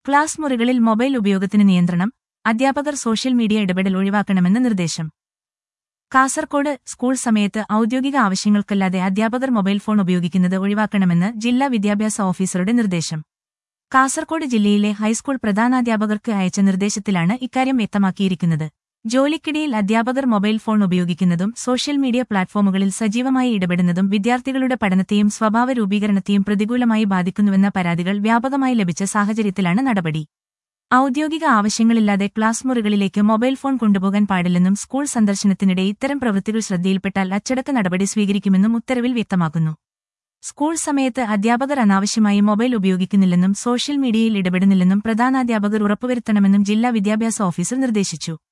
class മുറികളിൽ mobile ഉപയോഗത്തിന് നിയന്ത്രണം അധ്യാപകർ സോഷ്യൽ മീഡിയ ഇടപെടൽ ഒഴിവാക്കണമെന്ന് നിർദ്ദേശം കാസർകോട് സ്കൂൾ സമയത്ത് ഔദ്യോഗിക ആവശ്യങ്ങൾക്കല്ലാതെ അധ്യാപകർ മൊബൈൽ ഫോൺ ഉപയോഗിക്കുന്നത് ഒഴിവാക്കണമെന്ന് ജില്ലാ വിദ്യാഭ്യാസ ഓഫീസറുടെ നിർദ്ദേശം കാസർകോട് ജില്ലയിലെ ഹൈസ്കൂൾ പ്രധാനാധ്യാപകർക്ക് അയച്ച നിർദ്ദേശത്തിലാണ് ഇക്കാര്യം വ്യക്തമാക്കിയിരിക്കുന്നത് ജോലിക്കിടയിൽ അധ്യാപകർ മൊബൈൽ ഫോൺ ഉപയോഗിക്കുന്നതും സോഷ്യൽ മീഡിയ പ്ലാറ്റ്ഫോമുകളിൽ സജീവമായി ഇടപെടുന്നതും വിദ്യാർത്ഥികളുടെ പഠനത്തെയും സ്വഭാവ രൂപീകരണത്തെയും പ്രതികൂലമായി ബാധിക്കുന്നുവെന്ന പരാതികൾ വ്യാപകമായി ലഭിച്ച സാഹചര്യത്തിലാണ് നടപടി ഔദ്യോഗിക ആവശ്യങ്ങളില്ലാതെ ക്ലാസ് മുറികളിലേക്ക് മൊബൈൽ ഫോൺ കൊണ്ടുപോകാൻ പാടില്ലെന്നും സ്കൂൾ സന്ദർശനത്തിനിടെ ഇത്തരം പ്രവൃത്തികൾ ശ്രദ്ധയിൽപ്പെട്ടാൽ അച്ചടക്ക നടപടി സ്വീകരിക്കുമെന്നും ഉത്തരവിൽ വ്യക്തമാക്കുന്നു സ്കൂൾ സമയത്ത് അധ്യാപകർ അനാവശ്യമായി മൊബൈൽ ഉപയോഗിക്കുന്നില്ലെന്നും സോഷ്യൽ മീഡിയയിൽ ഇടപെടുന്നില്ലെന്നും പ്രധാനാധ്യാപകർ ഉറപ്പുവരുത്തണമെന്നും ജില്ലാ വിദ്യാഭ്യാസ ഓഫീസർ നിർദ്ദേശിച്ചു